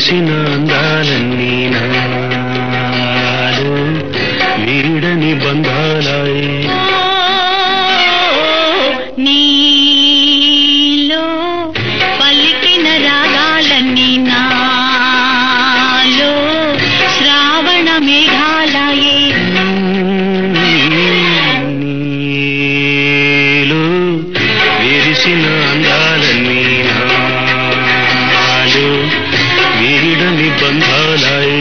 విరిసిన అందాలన్నీ నాలో వీడని బంధాలాయే నీలో పలికిన రాగాలన్నీ నాలో శ్రావణ మేఘాలయే నీలో విరిసిన అందాలన్నీ నాలో వీడని బంధాలాయే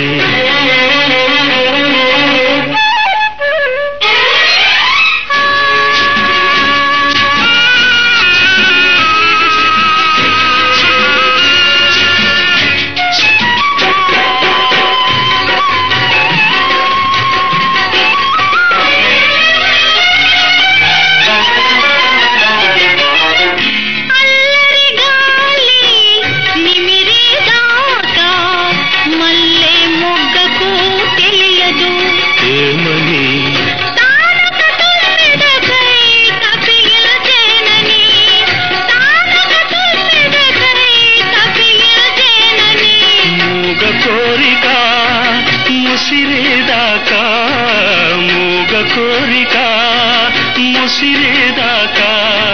అల్లరి గాలి నిమిరేదాకా మల్లె మొగ్గకు తెలియదు ఏమని తానక తుమ్మెదకై తపియచేనని తానక తుమ్మెదకై తపియచేనని మూగ కోరిక ముసిరేదాకా మూగ కోరిక ముసిరేదాకా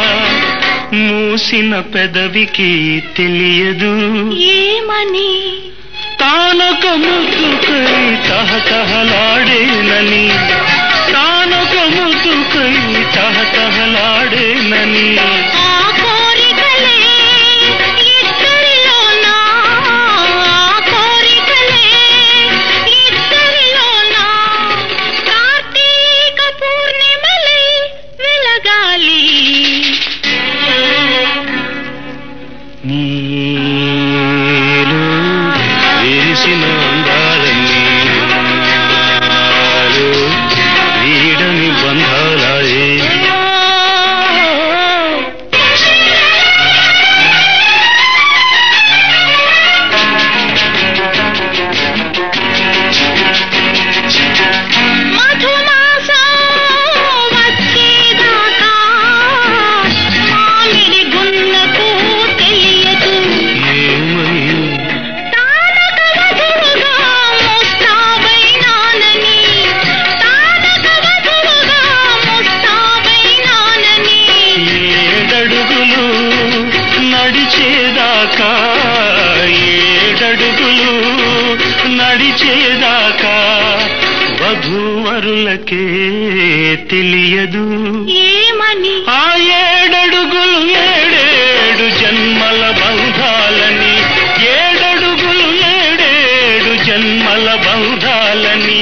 మూసిన పెదవికి తెలియదు ఏమని తానొక ముద్దుకై తహతహలాడేనని తానొక ముద్దుకై తహతహలాడేనని ఆ కోరికలే ఇద్దరిలోనా ఆ కోరికలే ఇద్దరిలోనా కార్తీక పూర్ణిమలై వెలగాలి నీలో విరిసిన అందాలన్నీ నాలో వీడని బంధాలాయే మధుమాసం వచ్చేదాకా మామిడి గున్నకు తెలియదు ఏమయ్యో తానక వధువుగా ముస్తాబైనానని తానక వధువుగా ముస్తాబైనానని ఏడడుగులు నడిచేదాకా ఏడడుగులు నడిచేదాకా వధూవరులకే తెలియదు ఏమని ఆ ఏడడుగులు ఏడేడు జన్మల బంధాలని ఏడడుగులు ఏడేడు జన్మల బంధాలని